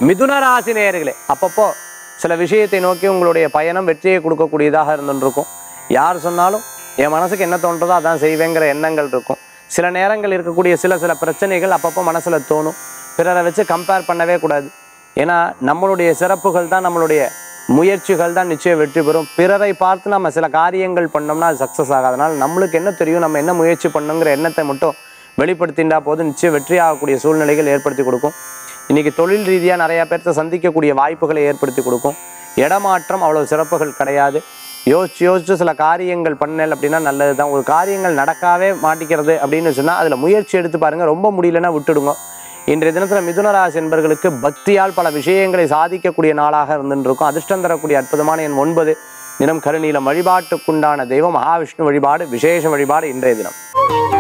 மிதுன ராசி நேயர்களே அப்பப்போ சில விஷயத்தை நோக்கி உங்களுடைய பயணம் வெற்றியை கொடுக்கக்கூடியதாக இருந்துருக்கும் யார் சொன்னாலும் என் மனசுக்கு என்ன தோன்றதோ அதான் செய்வேங்கிற எண்ணங்கள் இருக்கும் சில நேரங்கள் இருக்கக்கூடிய சில சில பிரச்சனைகள் அப்பப்போ மனசில் தோணும் பிறரை வச்சு கம்பேர் பண்ணவே கூடாது ஏன்னா நம்மளுடைய சிறப்புகள் தான் நம்மளுடைய முயற்சிகள் தான் நிச்சயம் வெற்றி பெறும் பிறரை பார்த்து நம்ம சில காரியங்கள் பண்ணோம்னா அது சக்ஸஸ் ஆகாதனால நம்மளுக்கு என்ன தெரியும் நம்ம என்ன முயற்சி பண்ணணுங்கிற எண்ணத்தை மட்டும் வெளிப்படுத்திண்டா போது நிச்சயம் வெற்றி ஆகக்கூடிய சூழ்நிலைகள் ஏற்படுத்தி கொடுக்கும் இன்னைக்கு தொழில் ரீதியாக நிறைய பேர்த்த சந்திக்கக்கூடிய வாய்ப்புகளை ஏற்படுத்தி கொடுக்கும் இடமாற்றம் அவ்வளோ சிறப்புகள் கிடையாது யோசிச்சு யோசிச்சு சில காரியங்கள் பண்ணல அப்படின்னா நல்லது தான் ஒரு காரியங்கள் நடக்காவே மாட்டிக்கிறது அப்படின்னு சொன்னால் அதில் முயற்சி எடுத்து பாருங்கள் ரொம்ப முடியலன்னா விட்டுடுங்க இன்றைய தினத்தில் மிதுனராசி என்பர்களுக்கு பக்தியால் பல விஷயங்களை சாதிக்கக்கூடிய நாளாக இருந்துருக்கும் அதிர்ஷ்டம் தரக்கூடிய அற்புதமான எண் ஒன்பது தினம் கருநீலம் வழிபாட்டுக்குண்டான தெய்வம் மகாவிஷ்ணு வழிபாடு விசேஷ வழிபாடு இன்றைய தினம்